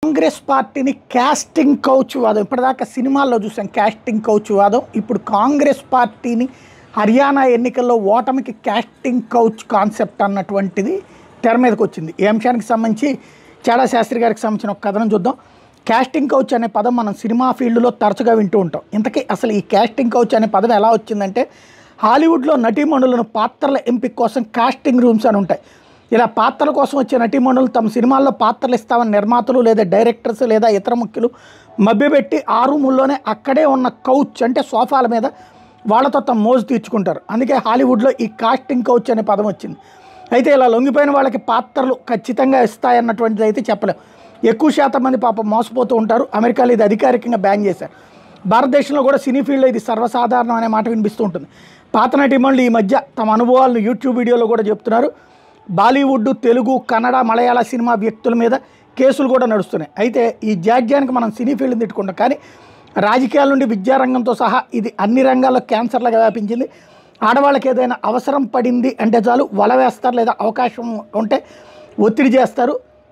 కాంగ్రెస్ పార్టీని casting couch వాదం ఇప్పటిదాకా సినిమాల్లో చూసాం క్యాస్టింగ్ కౌచ్ వాదం ఇప్పుడు కాంగ్రెస్ పార్టీని హర్యానా ఎన్నికల్లో ఓటమికి క్యాస్టింగ్ కౌచ్ కాన్సెప్ట్ అన్నటువంటిది తెర మీదకి వచ్చింది ఈ అంశానికి సంబంధించి చాడా శాస్త్రి గారికి సంబంధించిన ఒక కథనం చూద్దాం క్యాస్టింగ్ కౌచ్ అనే పదం మనం సినిమా ఫీల్డ్లో తరచుగా వింటూ ఉంటాం ఇంతకీ అసలు ఈ క్యాస్టింగ్ కౌచ్ అనే పదం ఎలా వచ్చిందంటే హాలీవుడ్లో నటీమణులను పాత్రల ఎంపిక కోసం కాస్టింగ్ రూమ్స్ అని ఉంటాయి ఇలా పాత్రల కోసం వచ్చే నటీమణులు తమ సినిమాల్లో పాత్రలు ఇస్తామని నిర్మాతలు లేదా డైరెక్టర్స్ లేదా ఇతర ముఖ్యులు మభ్యపెట్టి ఆ రూముల్లోనే అక్కడే ఉన్న కౌచ్ అంటే సోఫాల మీద వాళ్ళతో తమ మోజు తీర్చుకుంటారు అందుకే హాలీవుడ్లో ఈ కాస్టింగ్ కౌచ్ అనే పదం వచ్చింది అయితే ఇలా లొంగిపోయిన వాళ్ళకి పాత్రలు ఖచ్చితంగా ఇస్తాయన్నటువంటిది అయితే చెప్పలేం ఎక్కువ శాతం మంది పాపం మోసపోతూ ఉంటారు అమెరికాలో ఇది అధికారికంగా బ్యాన్ చేశారు భారతదేశంలో కూడా సినీ ఫీల్డ్లో ఇది సర్వసాధారణం అనే మాట వినిపిస్తూ ఉంటుంది పాత నటీమణులు ఈ మధ్య తమ అనుభవాలను యూట్యూబ్ వీడియోలో కూడా చెప్తున్నారు బాలీవుడ్ తెలుగు కన్నడ మలయాళ సినిమా వ్యక్తుల మీద కేసులు కూడా నడుస్తున్నాయి అయితే ఈ జాడ్యానికి మనం సినీ ఫీల్డ్ని తిట్టుకుంటాం కానీ రాజకీయాల నుండి విద్యారంగంతో సహా ఇది అన్ని రంగాల్లో క్యాన్సర్లుగా వ్యాపించింది ఆడవాళ్ళకి ఏదైనా అవసరం పడింది అంటే చాలు వల వేస్తారు లేదా అవకాశం ఉంటే ఒత్తిడి చేస్తారు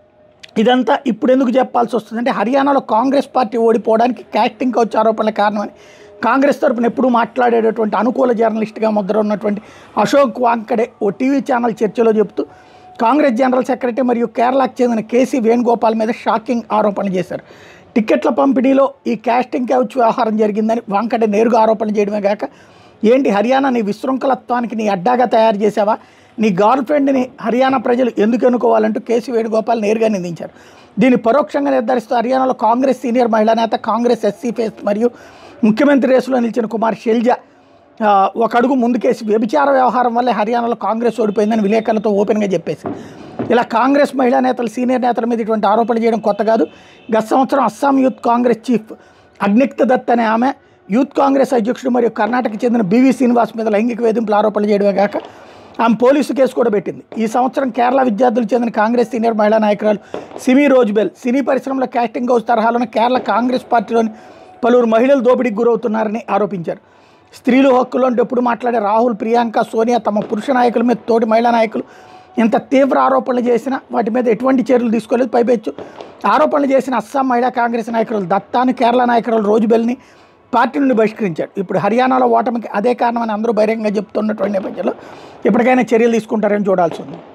ఇదంతా ఇప్పుడు ఎందుకు చెప్పాల్సి వస్తుందంటే హర్యానాలో కాంగ్రెస్ పార్టీ ఓడిపోవడానికి క్యాస్టింగ్ కౌచ్ ఆరోపణల కారణమని కాంగ్రెస్ తరపున ఎప్పుడూ మాట్లాడేటటువంటి అనుకూల జర్నలిస్ట్గా ముద్ర ఉన్నటువంటి అశోక్ వాంకడే ఓ టీవీ ఛానల్ చర్చలో చెబుతూ కాంగ్రెస్ జనరల్ సెక్రటరీ మరియు కేరళకు చెందిన కేసీ వేణుగోపాల్ మీద షాకింగ్ ఆరోపణలు చేశారు టిక్కెట్ల పంపిణీలో ఈ క్యాస్టింగ్ కౌచ్ వ్యవహారం జరిగిందని వాంకడే నేరుగా ఆరోపణలు చేయడమే కాక ఏంటి హర్యానా నీ విశృంఖలత్వానికి నీ అడ్డాగా తయారు చేసావా నీ గర్ల్ ఫ్రెండ్ని హర్యానా ప్రజలు ఎందుకు ఎన్నుకోవాలంటూ కేసీ వేణుగోపాల్ నేరుగా నిందించారు దీన్ని పరోక్షంగా నిర్ధారిస్తూ హర్యానాలో కాంగ్రెస్ సీనియర్ మహిళా నేత కాంగ్రెస్ ఎస్సీ ఫేస్ మరియు ముఖ్యమంత్రి రేసులో నిలిచిన కుమార్ షెల్జా ఆ, ఒక అడుగు ముందుకేసి వ్యభిచార వ్యవహారం వల్లే హర్యానాలో కాంగ్రెస్ ఓడిపోయిందని విలేకరులతో ఓపెన్గా చెప్పేసి ఇలా కాంగ్రెస్ మహిళా నేతలు సీనియర్ నేతల మీద ఇటువంటి ఆరోపణలు చేయడం కొత్త కాదు గత సంవత్సరం అస్సాం యూత్ కాంగ్రెస్ చీఫ్ అగ్నిక్త దత్ అనే ఆమె యూత్ కాంగ్రెస్ అధ్యక్షుడు మరియు కర్ణాటకకు చెందిన బీవీ శ్రీనివాస్ మీద లైంగిక వేధింపులు ఆరోపణలు చేయడమే కాక ఆమె పోలీసు కేసు కూడా పెట్టింది ఈ సంవత్సరం కేరళ విద్యార్థులకు చెందిన కాంగ్రెస్ సీనియర్ మహిళా నాయకురాలు సిమీ రోజుబెల్ సినీ పరిశ్రమలో క్యాస్టింగ్ హౌస్ తరహాలోనే కేరళ కాంగ్రెస్ పార్టీలోని పలువురు మహిళలు దోపిడీకి గురవుతున్నారని ఆరోపించారు స్త్రీలు హక్కులు అంటే ఎప్పుడు మాట్లాడే రాహుల్ ప్రియాంక సోనియా తమ పురుష నాయకుల మీద తోటి మహిళా నాయకులు ఎంత తీవ్ర ఆరోపణలు చేసినా వాటి మీద ఎటువంటి చర్యలు తీసుకోలేదు పైపెచ్చు ఆరోపణలు చేసిన అస్సాం మహిళా కాంగ్రెస్ నాయకులు దత్తాను కేరళ నాయకురాలు రోజుబెల్ని పార్టీ నుండి బహిష్కరించాడు ఇప్పుడు హర్యానాలో ఓటమికి అదే కారణమని అందరూ బహిరంగంగా చెప్తున్నటువంటి నేపథ్యంలో ఎప్పటికైనా చర్యలు తీసుకుంటారని చూడాల్సి ఉంది